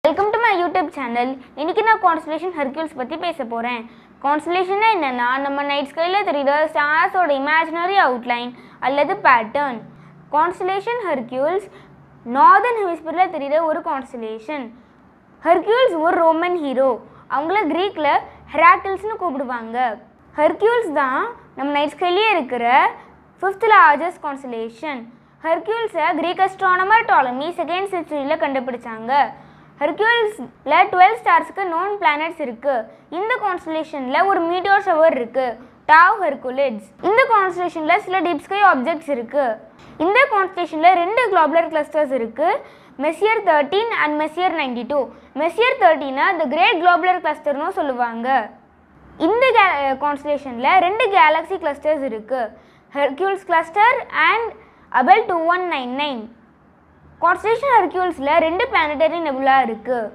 welcome to my YouTube channel இன்னைக்கு நான் constellation ஹெர்க்யூல்ஸ் பற்றி பேச போகிறேன் கான்ஸ்டலேஷன்னா என்னென்னா நம்ம நைட் ஸ்கையில் தெரியுற ஸ்டார்ஸோட இமேஜினரி அவுட்லைன் அல்லது பேட்டர்ன் கான்ஸ்டலேஷன் ஹெர்க்யூல்ஸ் நார்தர்ன் ஹெமிஸ்பியரில் தெரியுற ஒரு கான்ஸ்டலேஷன் ஹெர்க்யூல்ஸ் ஒரு ரோமன் ஹீரோ அவங்கள க்ரீக்கில் ஹெராக்கிள்ஸ்னு கூப்பிடுவாங்க ஹெர்க்யூல்ஸ் தான் நம்ம நைட் ஸ்கைலேயே இருக்கிற ஃபிஃப்த் லார்ஜஸ்ட் கான்ஸ்டலேஷன் ஹெர்க்யூல்ஸை க்ரீக் அஸ்ட்ரானமர் டாலமி செகண்ட் சென்ச்சுரியில் கண்டுபிடிச்சாங்க ஹெர்க்யூல்ஸில் டுவெல் ஸ்டார்ஸ்க்கு நோன் பிளானட்ஸ் இருக்குது இந்த கான்ஸ்டலேஷனில் ஒரு மீட்டியோர் ஷவர் இருக்குது டாவ் ஹெர்குலிட்ஸ் இந்த கான்ஸ்டலேஷனில் சில டீப் ஸ்கை ஆப்ஜெக்ட்ஸ் இருக்குது இந்த கான்ஸ்டலேஷனில் ரெண்டு குளோபுலர் கிளஸ்டர்ஸ் இருக்குது Messier thirteen and Messier ninety two Messier தேர்ட்டீனை த கிரேட் குளோபுலர் கிளஸ்டர்னு சொல்லுவாங்க இந்த கே கான்ஸ்டலேஷனில் ரெண்டு கேலக்ஸி கிளஸ்டர்ஸ் இருக்குது Hercules cluster and Abell two one nine nine constellation ஹெர்க்யூல்ஸில் ரெண்டு பிளானட்டரி நெபுலா இருக்குது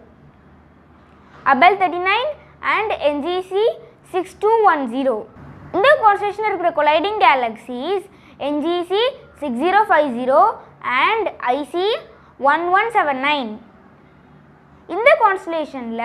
Abell thirty nine and NGC six two one zero இந்த கான்ஸ்டலேஷனில் இருக்கிற colliding galaxies NGC six zero five zero and IC one one seven nine இந்த கான்ஸ்டலேஷனில்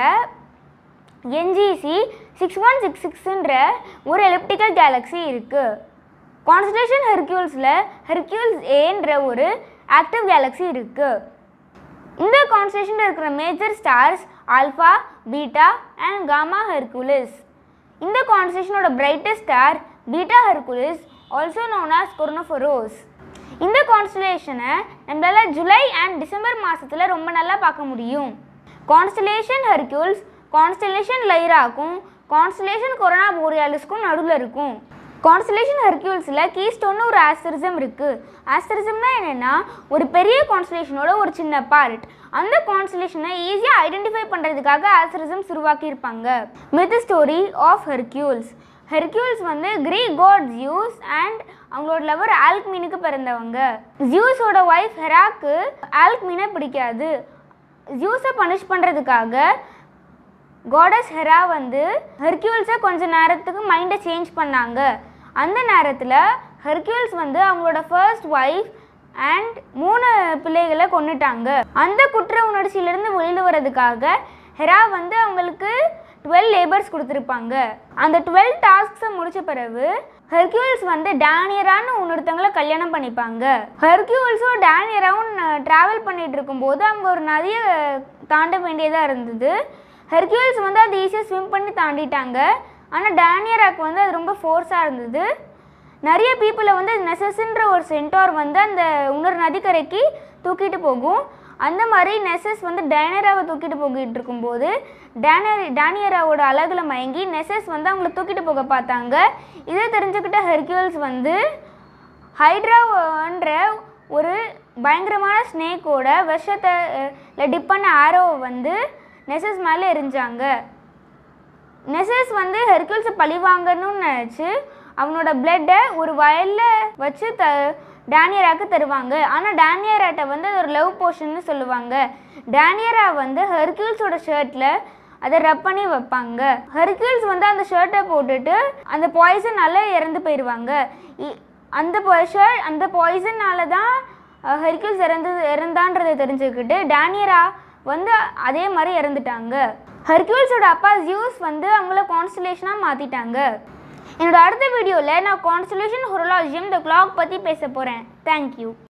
NGC six one six சிக்ஸுன்ற ஒரு எலிப்டிக்கல் கேலக்ஸி இருக்குது கான்ஸ்டலேஷன் ஹெர்க்யூல்ஸில் ஹெர்க்யூல்ஸ் ஏன்ற ஒரு ஆக்டிவ் கேலக்ஸி இருக்குது இந்த கான்ஸ்டலேஷனில் இருக்கிற major stars alpha beta and gamma Hercules இந்த கான்ஸ்டலேஷனோட brightest star beta Hercules also known as Kornephoros இந்த கான்ஸ்டலேஷனை நம்மளால் ஜூலை அண்ட் டிசம்பர் மாதத்தில் ரொம்ப நல்லா பார்க்க முடியும் கான்ஸ்டலேஷன் ஹெர்க்யூல்ஸ் கான்ஸ்டலேஷன் லைராக்கும் கான்ஸ்டலேஷன் கொரோனா போரியாலிஸ்க்கும் நடுவில் இருக்கும் கான்ஸ்டலேஷன் ஹெர்க்யூல்ஸில் கீஸ்டோன்னு ஒரு ஆஸ்டரிசம் இருக்குது ஆஸ்டரிசம்னா என்னென்னா ஒரு பெரிய கான்ஸ்டலேஷனோட ஒரு சின்ன பார்ட் அந்த கான்ஸ்டலேஷனை ஈஸியாக ஐடென்டிஃபை பண்ணுறதுக்காக ஆஸ்டரிசம்ஸ் உருவாக்கியிருப்பாங்க myth story of Hercules Hercules வந்து கிரீக் காட் ஜியூஸ் அண்ட் அவங்களோட லவர் ஆல்க்மீனுக்கு பிறந்தவங்க ஜியூஸோட ஒய்ஃப் ஹெராக்கு ஆல்க்மீனை பிடிக்காது ஜியூஸை பனிஷ் பண்ணுறதுக்காக காடஸ் ஹெரா வந்து ஹெர்க்யூல்ஸை கொஞ்ச நேரத்துக்கு மைண்டை சேஞ்ச் பண்ணாங்க அந்த நேரத்தில் ஹெர்க்யூல்ஸ் வந்து அவங்களோட ஃபர்ஸ்ட் ஒய்ஃப் அண்ட் மூணு பிள்ளைகளை கொன்னுட்டாங்க அந்த குற்ற உணர்ச்சியிலேருந்து வெளியில் வர்றதுக்காக ஹெரா வந்து அவங்களுக்கு டுவெல் லேபர்ஸ் கொடுத்துருப்பாங்க அந்த டுவெல் டாஸ்க்ஸை முடிச்ச பிறகு ஹெர்க்யூல்ஸ் வந்து டேனியரான்னு இன்னொருத்தவங்கள கல்யாணம் பண்ணிப்பாங்க ஹெர்க்யூல்ஸும் டேனியராவும் ட்ராவல் பண்ணிட்டு இருக்கும்போது அவங்க ஒரு நதியை தாண்ட வேண்டியதாக இருந்தது ஹெர்க்யூல்ஸ் வந்து அது ஈஸியாக ஸ்விம் பண்ணி தாண்டிட்டாங்க ஆனால் டேனியராக்கு வந்து அது ரொம்ப ஃபோர்ஸாக இருந்தது நிறைய பீப்புளை வந்து நெசஸ்ன்ற ஒரு சென்டார் வந்து அந்த இன்னொரு நதிக்கரைக்கு தூக்கிட்டு போகும் அந்த மாதிரி நெசஸ் வந்து டேனியராவை தூக்கிட்டு போகிட்டு இருக்கும்போது டேனியர் டேனியராவோட அழகில் மயங்கி நெசஸ் வந்து அவங்கள தூக்கிட்டு போக பார்த்தாங்க இதை தெரிஞ்சுக்கிட்ட ஹெர்க்யூல்ஸ் வந்து ஹைட்ரான்ற ஒரு பயங்கரமான ஸ்னேக்கோட விஷத்தை டிப் பண்ண ஆரோவை வந்து நெசஸ் மேலே எரிஞ்சாங்க நெசஸ் வந்து ஹெர்குல்ஸை பழிவாங்கணும்னு நினச்சி அவனோட பிளட்டை ஒரு வயலில் வச்சு த டேனியராக்கு தருவாங்க ஆனால் டேனியராட்ட வந்து அது ஒரு லவ் போர்ஷன்னு சொல்லுவாங்க டேனியரா வந்து ஹெர்குல்ஸோட ஷர்ட்டில் அதை ரப் பண்ணி வைப்பாங்க ஹெர்குல்ஸ் வந்து அந்த ஷர்ட்டை போட்டுட்டு அந்த பாய்சனால இறந்து போயிடுவாங்க இ- அந்த ஷர்ட் அந்த பாய்சனால தான் ஹெர்குல்ஸ் இறந்து இறந்தான்றதை தெரிஞ்சுக்கிட்டு டேனியரா வந்து அதே மாதிரி இறந்துட்டாங்க ஹெர்க்யூல்ஸோட அப்பா ஜியூஸ் வந்து அவங்கள கான்ஸ்டலேஷனாக மாற்றிட்டாங்க என்னோட அடுத்த வீடியோவில் நான் கான்ஸ்டலேஷன் ஹொரலாஜியம் த கிளாக் பற்றி பேச போகிறேன் தேங்க்யூ